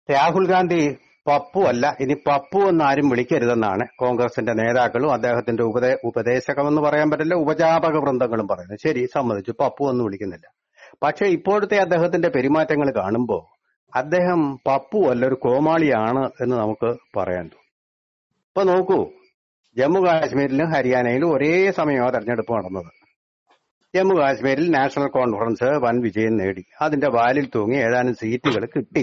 രാഹുൽ ഗാന്ധി പപ്പു അല്ല ഇനി പപ്പു എന്ന് ആരും വിളിക്കരുതെന്നാണ് കോൺഗ്രസിന്റെ നേതാക്കളും അദ്ദേഹത്തിന്റെ ഉപദേ ഉപദേശകമെന്ന് പറയാൻ പറ്റില്ല ഉപജാപക വൃന്ദങ്ങളും പറയുന്നത് ശരി സമ്മതിച്ചു പപ്പു എന്ന് വിളിക്കുന്നില്ല പക്ഷെ ഇപ്പോഴത്തെ അദ്ദേഹത്തിന്റെ പെരുമാറ്റങ്ങൾ കാണുമ്പോൾ അദ്ദേഹം പപ്പു അല്ല ഒരു കോമാളിയാണ് എന്ന് നമുക്ക് പറയാൻ തോന്നും ഇപ്പൊ നോക്കൂ ജമ്മു കാശ്മീരിലും ഹരിയാനയിലും ഒരേ സമയമാണ് തെരഞ്ഞെടുപ്പ് നടന്നത് ജമ്മു കാശ്മീരിൽ നാഷണൽ കോൺഫറൻസ് വൻ വിജയം നേടി അതിന്റെ വാലിൽ തൂങ്ങി ഏതാനും സീറ്റുകൾ കിട്ടി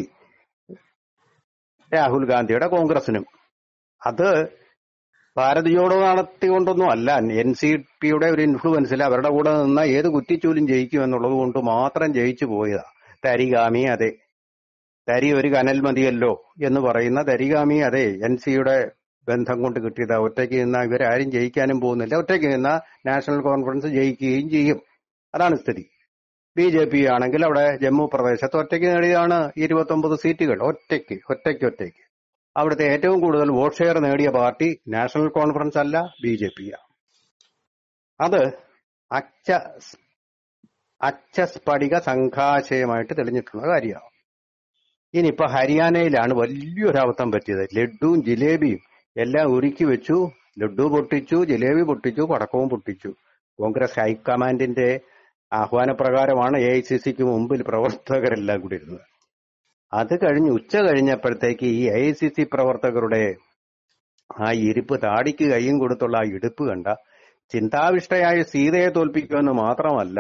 രാഹുൽ ഗാന്ധിയുടെ കോൺഗ്രസിനും അത് ഭാരത് ജോഡോ നടത്തിക്കൊണ്ടൊന്നും അല്ല എൻ സി പിയുടെ ഒരു ഇൻഫ്ലുവൻസിൽ അവരുടെ കൂടെ നിന്ന ഏത് കുറ്റിച്ചൂലും ജയിക്കും എന്നുള്ളത് കൊണ്ട് മാത്രം ജയിച്ചു പോയതാ തരിഗാമി അതെ തരി ഒരു കനൽ മതിയല്ലോ എന്ന് പറയുന്ന തരിഗാമി അതെ എൻ സിയുടെ ബന്ധം കൊണ്ട് കിട്ടിയതാ ഒറ്റയ്ക്ക് നിന്ന ഇവരാരും ജയിക്കാനും പോകുന്നില്ല ഒറ്റയ്ക്ക് നിന്ന നാഷണൽ കോൺഫറൻസ് ജയിക്കുകയും ചെയ്യും അതാണ് സ്ഥിതി ബി ജെ പി ആണെങ്കിൽ അവിടെ ജമ്മു പ്രദേശത്ത് ഒറ്റയ്ക്ക് നേടിയതാണ് ഇരുപത്തൊമ്പത് സീറ്റുകൾ ഒറ്റയ്ക്ക് ഒറ്റയ്ക്ക് ഒറ്റയ്ക്ക് അവിടുത്തെ ഏറ്റവും കൂടുതൽ വോട്ട് ഷെയർ നേടിയ പാർട്ടി നാഷണൽ കോൺഫറൻസ് അല്ല ബി ജെ പി അത് അച്ച അച്ചസ്ഫടിക സംഘാശയമായിട്ട് തെളിഞ്ഞിട്ടുള്ള കാര്യമാണ് ഇനിയിപ്പോ ഹരിയാനയിലാണ് വലിയൊരു അബദ്ധം പറ്റിയത് ലഡുവും ജിലേബിയും എല്ലാം ഒരുക്കി വെച്ചു ലഡു പൊട്ടിച്ചു ജിലേബി പൊട്ടിച്ചു പടക്കവും പൊട്ടിച്ചു കോൺഗ്രസ് ഹൈക്കമാൻഡിന്റെ ആഹ്വാനപ്രകാരമാണ് എ ഐ സി സിക്ക് മുമ്പിൽ പ്രവർത്തകരെല്ലാം കൂടി ഇരുന്നത് അത് കഴിഞ്ഞ് ഉച്ച കഴിഞ്ഞപ്പോഴത്തേക്ക് ഈ എ ഐ സി സി പ്രവർത്തകരുടെ ആ ഇരിപ്പ് താടിക്ക് കൈയും കൊടുത്തുള്ള ആ ഇടുപ്പ് കണ്ട ചിന്താവിഷ്ടയായ സീതയെ തോൽപ്പിക്കുമെന്ന് മാത്രമല്ല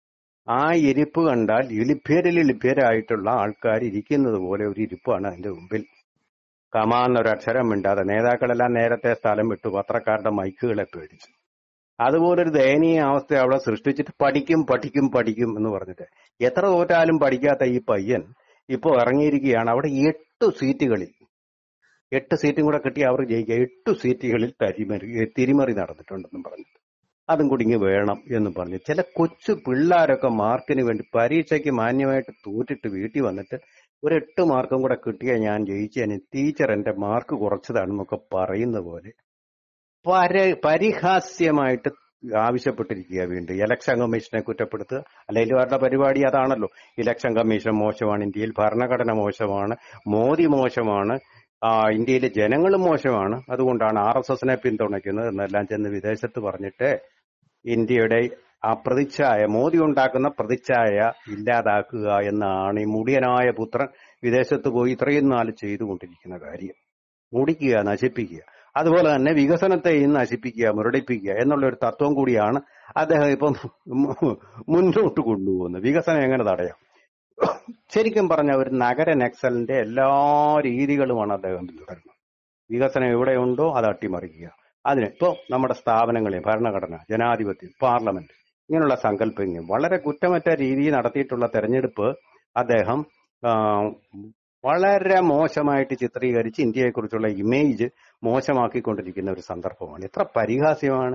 ആ ഇരിപ്പ് കണ്ടാൽ ഇളിഭ്യരിൽ ഇളിഭ്യരായിട്ടുള്ള ആൾക്കാർ ഇരിക്കുന്നത് പോലെ ഒരു ഇരിപ്പാണ് അതിന്റെ മുമ്പിൽ കമാന്നൊരക്ഷരം മിണ്ടാതെ നേതാക്കളെല്ലാം നേരത്തെ സ്ഥലം വിട്ടു പത്രക്കാരുടെ മൈക്കുകളെ പേടിച്ചു അതുപോലൊരു ദയനീയ അവസ്ഥ അവിടെ സൃഷ്ടിച്ചിട്ട് പഠിക്കും പഠിക്കും പഠിക്കും എന്ന് പറഞ്ഞിട്ട് എത്ര തോറ്റാലും പഠിക്കാത്ത ഈ പയ്യൻ ഇപ്പോ ഇറങ്ങിയിരിക്കുകയാണ് അവിടെ എട്ട് സീറ്റുകളിൽ എട്ട് സീറ്റും കൂടെ കിട്ടി അവർ ജയിക്കുക എട്ട് സീറ്റുകളിൽ തരിമറി തിരിമറി നടന്നിട്ടുണ്ടെന്നും പറഞ്ഞിട്ട് അതും കൂടി ഇങ്ങ് വേണം എന്ന് പറഞ്ഞു ചില കൊച്ചു പിള്ളേരൊക്കെ മാർക്കിന് വേണ്ടി പരീക്ഷയ്ക്ക് മാന്യമായിട്ട് തോറ്റിട്ട് വീട്ടിൽ വന്നിട്ട് ഒരു എട്ട് മാർക്കും കൂടെ കിട്ടിയ ഞാൻ ജയിച്ചതിന് ടീച്ചർ എന്റെ മാർക്ക് കുറച്ചതാണെന്നൊക്കെ പറയുന്ന പോലെ പര പരിഹാസ്യമായിട്ട് ആവശ്യപ്പെട്ടിരിക്കുക വീണ്ടും ഇലക്ഷൻ കമ്മീഷനെ കുറ്റപ്പെടുത്തുക അല്ലെങ്കിൽ അവരുടെ പരിപാടി അതാണല്ലോ ഇലക്ഷൻ കമ്മീഷൻ മോശമാണ് ഇന്ത്യയിൽ ഭരണഘടന മോശമാണ് മോദി മോശമാണ് ആ, ഇന്ത്യയിലെ ജനങ്ങളും മോശമാണ് അതുകൊണ്ടാണ് ആർ എസ് എസിനെ പിന്തുണയ്ക്കുന്നത് എന്നെല്ലാം ചെന്ന് വിദേശത്ത് പറഞ്ഞിട്ട് ഇന്ത്യയുടെ ആ പ്രതിച്ഛായ മോദി ഉണ്ടാക്കുന്ന പ്രതിച്ഛായ ഇല്ലാതാക്കുക എന്നാണ് ഈ മുടിയനായ പുത്രൻ വിദേശത്ത് പോയി ഇത്രയും നാൾ ചെയ്തുകൊണ്ടിരിക്കുന്ന കാര്യം മുടിക്കുക നശിപ്പിക്കുക അതുപോലെ തന്നെ വികസനത്തെയും നശിപ്പിക്കുക മുരടിപ്പിക്കുക എന്നുള്ള ഒരു തത്വം കൂടിയാണ് അദ്ദേഹം ഇപ്പം മു- മുന്നോട്ട് കൊണ്ടുപോകുന്നത് വികസനം എങ്ങനെ തടയാം ശരിക്കും പറഞ്ഞ ഒരു നഗര നക്സലിന്റെ എല്ലാ രീതികളുമാണ് അദ്ദേഹം പിന്തുടരുന്നത് വികസനം എവിടെയുണ്ടോ അത് അട്ടിമറിക്കുക അതിന് ഇപ്പോ നമ്മുടെ സ്ഥാപനങ്ങളെ ഭരണഘടന ജനാധിപത്യം പാർലമെന്റ് ഇങ്ങനെയുള്ള സങ്കല്പങ്ങൾ വളരെ കുറ്റമറ്റ രീതിയിൽ നടത്തിയിട്ടുള്ള തെരഞ്ഞെടുപ്പ് അദ്ദേഹം ആ, വളരെ മോശമായിട്ട് ചിത്രീകരിച്ച് ഇന്ത്യയെക്കുറിച്ചുള്ള ഇമേജ് മോശമാക്കിക്കൊണ്ടിരിക്കുന്ന ഒരു സന്ദർഭമാണ് എത്ര പരിഹാസ്യമാണ്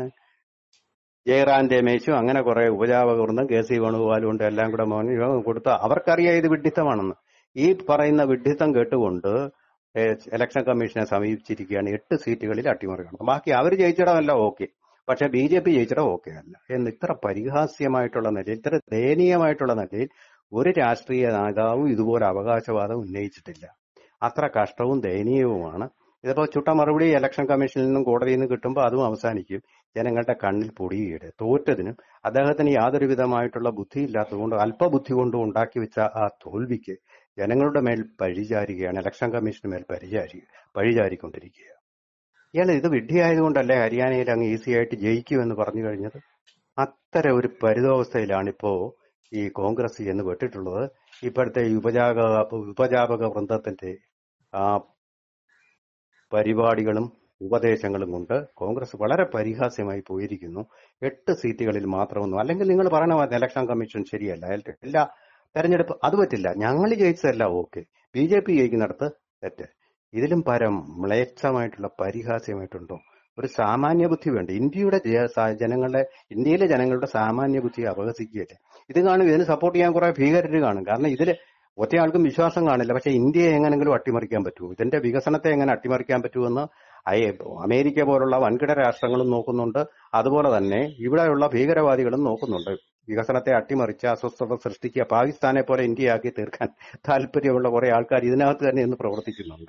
ജയറാം രമേശും അങ്ങനെ കുറെ ഉപജാപകർന്നും കെ സി വേണുഗോപാലും ഉണ്ട് എല്ലാം കൂടെ മോഹൻ യോഗം കൊടുത്ത അവർക്കറിയാം ഇത് വിഡ്ഢിത്തമാണെന്ന് ഈ പറയുന്ന വിഡ്ഢിത്തം കേട്ടുകൊണ്ട് ഏഹ്, ഇലക്ഷൻ കമ്മീഷനെ സമീപിച്ചിരിക്കുകയാണ് എട്ട് സീറ്റുകളിൽ അട്ടിമറിക്കണം ബാക്കി അവർ ജയിച്ചിടമല്ല ഓക്കെ പക്ഷെ ബി ജെ പി ജയിച്ചിടം ഓക്കെ അല്ല എന്ന് ഇത്ര പരിഹാസ്യമായിട്ടുള്ള നിലയിൽ ഇത്ര ദയനീയമായിട്ടുള്ള നിലയിൽ ഒരു രാഷ്ട്രീയ നേതാവും ഇതുപോലെ അവകാശവാദം ഉന്നയിച്ചിട്ടില്ല അത്ര കഷ്ടവും ദയനീയവുമാണ് ഇതിപ്പോ ചുട്ട മറുപടി ഇലക്ഷൻ കമ്മീഷനിൽ നിന്നും കോടതിയിൽ നിന്നും കിട്ടുമ്പോൾ അതും അവസാനിക്കും ജനങ്ങളുടെ കണ്ണിൽ പൊടിയുടെ തോറ്റതിനും അദ്ദേഹത്തിന് യാതൊരു വിധമായിട്ടുള്ള ബുദ്ധിയില്ലാത്തതുകൊണ്ട് അല്പബുദ്ധി കൊണ്ട് ഉണ്ടാക്കി വെച്ച ആ തോൽവിക്ക് ജനങ്ങളുടെ മേൽ പഴിചാരുകയാണ് ഇലക്ഷൻ കമ്മീഷന് മേൽ പരിചാരി പഴിചാരിക്കൊണ്ടിരിക്കുക ഇയാൾ ഇത് വിഡ്ഢിയായതുകൊണ്ടല്ലേ ഹരിയാനയിൽ അങ്ങ് ഈസി ആയിട്ട് ജയിക്കുമെന്ന് പറഞ്ഞു കഴിഞ്ഞത് അത്തരം ഒരു പരിതാവസ്ഥയിലാണിപ്പോ ഈ കോൺഗ്രസ് എന്ന് പെട്ടിട്ടുള്ളത് ഇപ്പോഴത്തെ ഈ ഉപജാപക ഉപജാപക വൃന്ദത്തിന്റെ ആ പരിപാടികളും ഉപദേശങ്ങളും കൊണ്ട് കോൺഗ്രസ് വളരെ പരിഹാസ്യമായി പോയിരിക്കുന്നു എട്ട് സീറ്റുകളിൽ മാത്രമൊന്നും അല്ലെങ്കിൽ നിങ്ങൾ പറയണ ഇലക്ഷൻ കമ്മീഷൻ ശരിയല്ല എൽ- എല്ലാ തെരഞ്ഞെടുപ്പ് അത് പറ്റില്ല ഞങ്ങൾ ജയിച്ചതല്ല ഓക്കെ ബി ജെ പി ജയിക്കുന്നിടത്ത് തെറ്റ് ഇതിലും പരം മ്ലേച്ഛമായിട്ടുള്ള പരിഹാസ്യമായിട്ടുണ്ടോ ഒരു സാമാന്യ ബുദ്ധി വേണ്ട ഇന്ത്യയുടെ ജ- സ- ജനങ്ങളുടെ ഇന്ത്യയിലെ ജനങ്ങളുടെ സാമാന്യ ബുദ്ധിയെ അപഹസിക്കുകയല്ലേ ഇത് കാണും ഇതിന് സപ്പോർട്ട് ചെയ്യാൻ കുറെ ഭീകരര് കാണും കാരണം ഇതിൽ ഒറ്റയാൾക്കും വിശ്വാസം കാണില്ല പക്ഷെ ഇന്ത്യയെ എങ്ങനെങ്കിലും അട്ടിമറിക്കാൻ പറ്റുമോ ഇതിന്റെ വികസനത്തെ എങ്ങനെ അട്ടിമറിക്കാൻ പറ്റുമെന്ന് അയ- അമേരിക്ക പോലുള്ള വൻകിട രാഷ്ട്രങ്ങളും നോക്കുന്നുണ്ട് അതുപോലെ തന്നെ ഇവിടെയുള്ള ഭീകരവാദികളും നോക്കുന്നുണ്ട് വികസനത്തെ അട്ടിമറിച്ച് അസ്വസ്ഥത സൃഷ്ടിക്കുക പാകിസ്ഥാനെ പോലെ ഇന്ത്യയാക്കി തീർക്കാൻ താല്പര്യമുള്ള കുറെ ആൾക്കാർ ഇതിനകത്ത് തന്നെ ഇന്ന് പ്രവർത്തിക്കുന്നുണ്ട്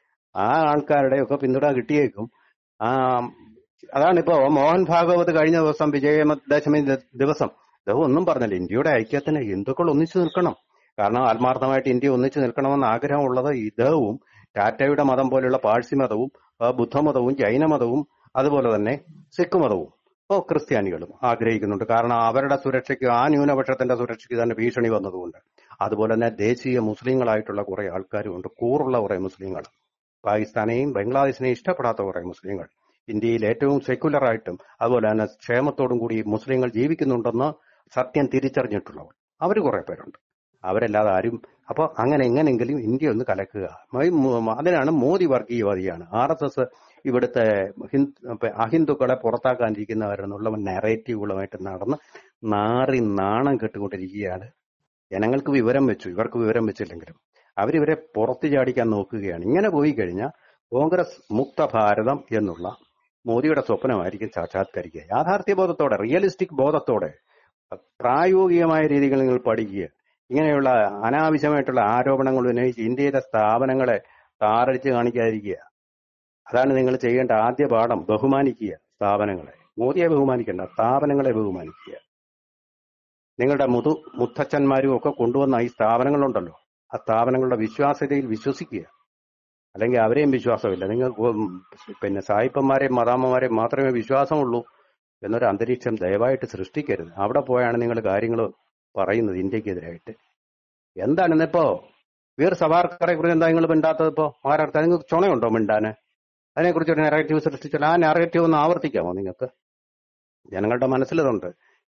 ആ ആൾക്കാരുടെ ഒക്കെ പിന്തുണ കിട്ടിയേക്കും ആ അതാണിപ്പോ മോഹൻ ഭാഗവത് കഴിഞ്ഞ ദിവസം വിജയദശമി ദ- ദിവസം ഇദ്ദേഹം ഒന്നും പറഞ്ഞില്ല ഇന്ത്യയുടെ ഐക്യത്തിന് ഹിന്ദുക്കൾ ഒന്നിച്ചു നിൽക്കണം കാരണം ആത്മാർത്ഥമായിട്ട് ഇന്ത്യ ഒന്നിച്ചു നിൽക്കണമെന്ന് ആഗ്രഹമുള്ളത് ഇദ്ദേഹവും ടാറ്റയുടെ മതം പോലെയുള്ള പാഴ്സി മതവും ആ, ബുദ്ധമതവും ജൈനമതവും അതുപോലെ തന്നെ സിഖ് മതവും ഓ ക്രിസ്ത്യാനികളും ആഗ്രഹിക്കുന്നുണ്ട് കാരണം അവരുടെ സുരക്ഷയ്ക്ക് ആ ന്യൂനപക്ഷത്തിന്റെ സുരക്ഷയ്ക്ക് തന്നെ ഭീഷണി വന്നതുകൊണ്ട് അതുപോലെ തന്നെ ദേശീയ മുസ്ലിങ്ങളായിട്ടുള്ള കുറെ ആൾക്കാരുമുണ്ട് കൂറുള്ള കുറെ മുസ്ലിങ്ങൾ പാകിസ്ഥാനെയും ബംഗ്ലാദേശിനെയും ഇഷ്ടപ്പെടാത്ത കുറെ മുസ്ലിങ്ങൾ ഇന്ത്യയിൽ ഏറ്റവും സെക്യുലർ ആയിട്ടും അതുപോലെ തന്നെ ക്ഷേമത്തോടും കൂടി മുസ്ലിങ്ങൾ ജീവിക്കുന്നുണ്ടെന്ന് സത്യം തിരിച്ചറിഞ്ഞിട്ടുള്ളവർ അവർ കുറെ പേരുണ്ട് അവരല്ലാതെ ആരും അപ്പൊ അങ്ങനെ എങ്ങനെങ്കിലും ഇന്ത്യ ഒന്ന് കലക്കുക മ- മ- അതിനാണ് മോദി വർഗീയവാദിയാണ് ആർ എസ് എസ് ഇവിടുത്തെ ഹിന്ദു അഹിന്ദുക്കളെ പുറത്താക്കാനിരിക്കുന്നവരെന്നുള്ള നെറേറ്റീവുകളുമായിട്ട് നടന്ന് നാറി നാണം കെട്ടുകൊണ്ടിരിക്കുകയാണ് ജനങ്ങൾക്ക് വിവരം വെച്ചു ഇവർക്ക് വിവരം വെച്ചില്ലെങ്കിലും അവരിവരെ പുറത്തു ചാടിക്കാൻ നോക്കുകയാണ് ഇങ്ങനെ പോയി കഴിഞ്ഞാൽ കോൺഗ്രസ് മുക്ത ഭാരതം എന്നുള്ള മോദിയുടെ സ്വപ്നമായിരിക്കും സാക്ഷാത്കരിക്കുക യാഥാർത്ഥ്യ ബോധത്തോടെ റിയലിസ്റ്റിക് ബോധത്തോടെ പ്രായോഗികമായ രീതികൾ നിങ്ങൾ പഠിക്കുക ഇങ്ങനെയുള്ള അനാവശ്യമായിട്ടുള്ള ആരോപണങ്ങൾ ഉന്നയിച്ച് ഇന്ത്യയിലെ സ്ഥാപനങ്ങളെ താറടിച്ച് കാണിക്കാതിരിക്കുക അതാണ് നിങ്ങൾ ചെയ്യേണ്ട ആദ്യ പാഠം ബഹുമാനിക്കുക സ്ഥാപനങ്ങളെ മോദിയെ ബഹുമാനിക്കേണ്ട സ്ഥാപനങ്ങളെ ബഹുമാനിക്കുക നിങ്ങളുടെ മുതു മുത്തച്ഛന്മാരും ഒക്കെ കൊണ്ടുവന്ന ഈ സ്ഥാപനങ്ങളുണ്ടല്ലോ ആ സ്ഥാപനങ്ങളുടെ വിശ്വാസ്യതയിൽ വിശ്വസിക്കുക അല്ലെങ്കിൽ അവരെയും വിശ്വാസമില്ല നിങ്ങൾ ഉം പിന്നെ സായിപ്പന്മാരെയും മദാമ്മമാരെയും മാത്രമേ വിശ്വാസമുള്ളൂ എന്നൊരു അന്തരീക്ഷം ദയവായിട്ട് സൃഷ്ടിക്കരുത് അവിടെ പോയാണ് നിങ്ങൾ കാര്യങ്ങൾ പറയുന്നത് ഇന്ത്യക്കെതിരായിട്ട് എന്താണ് ഇന്നിപ്പോ വീർ സവാർക്കറെ കുറിച്ച് എന്താ നിങ്ങൾ മിണ്ടാത്തത് ഇപ്പോ മഹാരാഷ്ട്ര നിങ്ങൾക്ക് ചുണയുണ്ടോ മിണ്ടാന് അതിനെക്കുറിച്ച് ഒരു നെറേറ്റീവ് സൃഷ്ടിച്ചാൽ ആ നെറേറ്റീവ് ഒന്ന് ആവർത്തിക്കാമോ നിങ്ങൾക്ക് ജനങ്ങളുടെ മനസ്സിലതുണ്ട്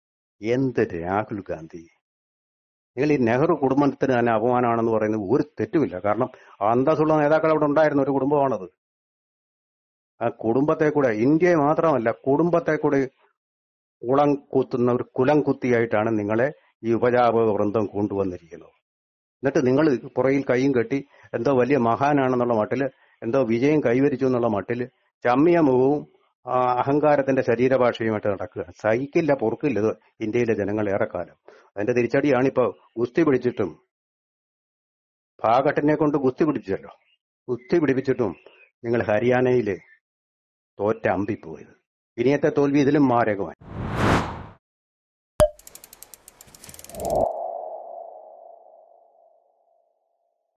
എന്ത് രാഹുൽ ഗാന്ധി നിങ്ങൾ ഈ നെഹ്റു കുടുംബത്തിന് തന്നെ അപമാനമാണെന്ന് പറയുന്നത് ഒരു തെറ്റുമില്ല കാരണം അന്തസ്സുള്ള നേതാക്കൾ അവിടെ ഉണ്ടായിരുന്ന ഒരു കുടുംബമാണത് ആ കുടുംബത്തെ കൂടെ ഇന്ത്യയെ മാത്രമല്ല കുടുംബത്തെ കൂടെ കുളം കുത്തുന്ന ഒരു കുലം കുത്തിയായിട്ടാണ് നിങ്ങളെ ഈ ഉപജാപക വൃന്ദം കൊണ്ടുവന്നിരിക്കുന്നത് എന്നിട്ട് നിങ്ങൾ പുറയിൽ കൈയും കെട്ടി എന്തോ വലിയ മഹാനാണെന്നുള്ള മട്ടില് എന്തോ വിജയം കൈവരിച്ചു എന്നുള്ള മട്ടില് ചമ്മിയ മുഖവും ആ, അഹങ്കാരത്തിന്റെ ശരീരഭാഷയുമായിട്ട് നടക്കുക സഹിക്കില്ല പൊറുക്കില്ല ഇത് ഇന്ത്യയിലെ ജനങ്ങൾ ഏറെക്കാലം അതിന്റെ തിരിച്ചടിയാണിപ്പോ ഗുസ്തി പിടിച്ചിട്ടും ഭാഗട്ടിനെ കൊണ്ട് ഗുസ്തി പിടിച്ചല്ലോ ഗുസ്തി പിടിപ്പിച്ചിട്ടും നിങ്ങൾ ഹരിയാനയില് തോറ്റ അമ്പിപ്പോയത് ഇനിയത്തെ തോൽവി ഇതിലും മാരകമായി